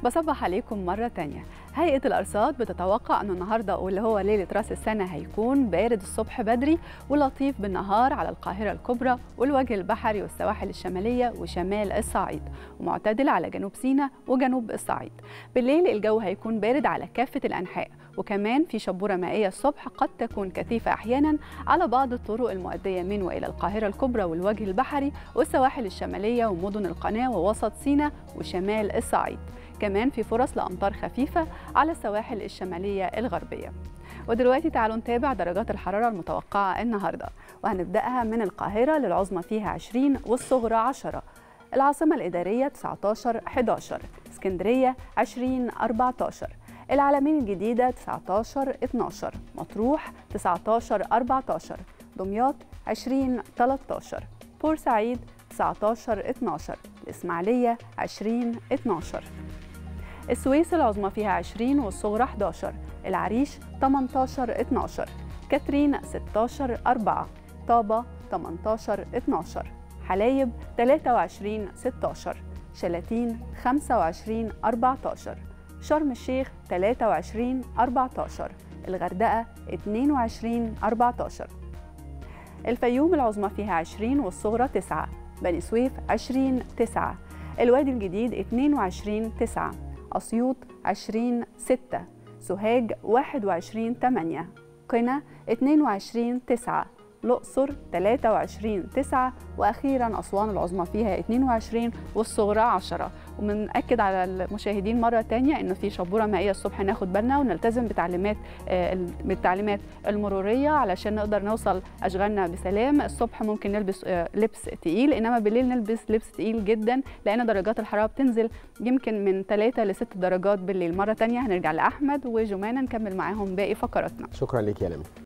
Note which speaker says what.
Speaker 1: بصبح عليكم مرة تانية هيئة الأرصاد بتتوقع أنه النهاردة واللي هو ليلة رأس السنة هيكون بارد الصبح بدري ولطيف بالنهار على القاهرة الكبرى والوجه البحري والسواحل الشمالية وشمال الصعيد ومعتدل على جنوب سيناء وجنوب الصعيد بالليل الجو هيكون بارد على كافة الأنحاء وكمان في شبورة مائية الصبح قد تكون كثيفة أحيانا على بعض الطرق المؤدية من وإلى القاهرة الكبرى والوجه البحري والسواحل الشمالية ومدن القناة ووسط سيناء وشمال الصعيد كمان في فرص لأمطار خفيفة على السواحل الشمالية الغربية ودلوقتي تعالوا نتابع درجات الحرارة المتوقعة النهاردة وهنبدأها من القاهرة للعظمى فيها 20 والصغرى 10 العاصمة الإدارية 19 11 اسكندرية 20 14 العالمين الجديدة 19 12 مطروح 19 14 دمياط 20 13 بورسعيد 19 12 الإسماعيلية 20 12 السويس العظمى فيها 20 والصغرى 11 العريش 18 12 كاترين 16 4 طابة 18 12 حلايب 23 16 شلاتين 25 14 شرم الشيخ 23 14 الغردقة 22 14 الفيوم العظمى فيها 20 والصغرى 9 بني سويف 20 9 الوادي الجديد 22 9 أسيوط 20 6 سوهاج 21 8 قنا 22 9 الأقصر 23 9 وأخيرا أسوان العظمى فيها 22 والصغرى 10 وبنأكد على المشاهدين مرة تانية إنه في شبورة مائية الصبح ناخد بالنا ونلتزم بتعليمات بالتعليمات المرورية علشان نقدر نوصل أشغالنا بسلام الصبح ممكن نلبس لبس تقيل إنما بالليل نلبس لبس تقيل جدا لأن درجات الحرارة بتنزل يمكن من 3 ل 6 درجات بالليل مرة تانية هنرجع لأحمد وجمانة نكمل معاهم باقي فقراتنا
Speaker 2: شكرا لك يا لمي